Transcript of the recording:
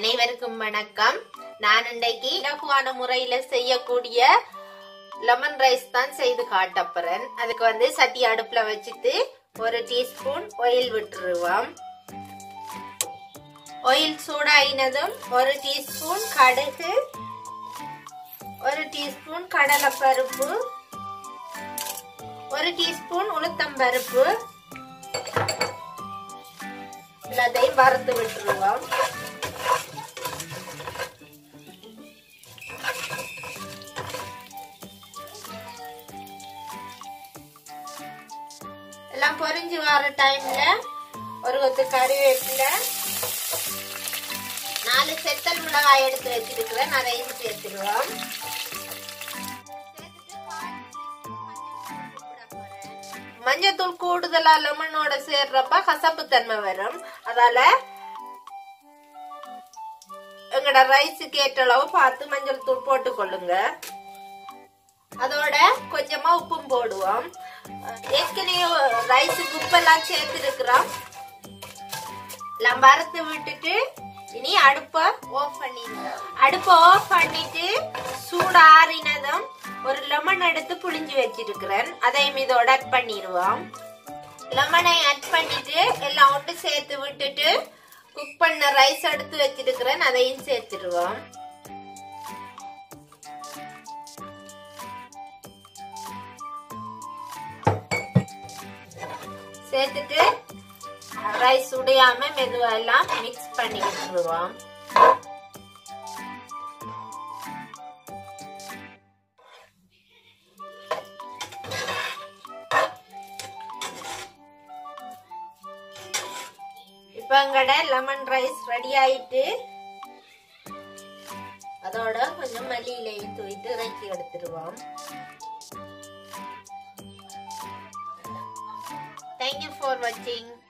அனைவருக்கும் வணக்கம் நான் இன்றைக்கு இலகுவான முறையில செய்யக்கூடிய லெமன் ரைஸ் தான் செய்து காட்டப்போறேன் அதுக்கு வந்து சட்டி அடுப்புல வச்சுட்டு ஒரு டீஸ்பூன் ஆயில் விட்டுருவோம் ஆயில் சூடாயினதும் ஒரு டீஸ்பூன் கடுகு ஒரு டீஸ்பூன் கடலைப்பருப்பு ஒரு டீஸ்பூன் உளுத்தம்பருப்பு எல்லாத்தையும் வறுத்து விட்டுருவோம் எல்லாம் பொரிஞ்சு வர டைம்ல ஒரு கொத்து கறிவேப்பில நாலு செத்தல் மிளகாய் எடுத்து வச்சிருக்கிறேன் அதையும் சேர்த்துருவோம் மஞ்சத்தூள் கூடுதலா லெமனோட சேர்றப்ப கசப்பு தன்மை வரும் அதால எங்கட ரைஸுக்கு ஏற்ற அளவு பார்த்து மஞ்சள் தூள் போட்டு கொள்ளுங்க அதோட கொஞ்சமா உப்பும் போடுவோம் ஏற்கனவே ரைஸுக்கு உப்பெல்லாம் சேர்த்துருக்குறோம் எல்லாம் வறுத்து விட்டுட்டு இனி அடுப்பை ஆஃப் பண்ணிடுவோம் அடுப்பை ஆஃப் பண்ணிட்டு சூடாறினதும் ஒரு லெமன் எடுத்து புளிஞ்சு வச்சிருக்கிறேன் அதையும் இதோட ஆட் பண்ணிடுவோம் லெமனை ஆட் பண்ணிட்டு எல்லாம் ஒட்டு சேர்த்து விட்டுட்டு குக் பண்ண ரைஸ் எடுத்து வச்சிருக்கிறேன் அதையும் சேர்த்துடுவோம் சேர்த்துட்டு ரைஸ் உடையாம மெதுவா எல்லாம் மிக்ஸ் பண்ணி விட்டுருவோம் இப்ப எங்கட லெமன் ரைஸ் ரெடி ஆயிட்டு அதோட கொஞ்சம் மல்லியிலையும் தூவிட்டு இறக்கி எடுத்துருவோம் தேங்க்யூ ஃபார் வாட்சிங்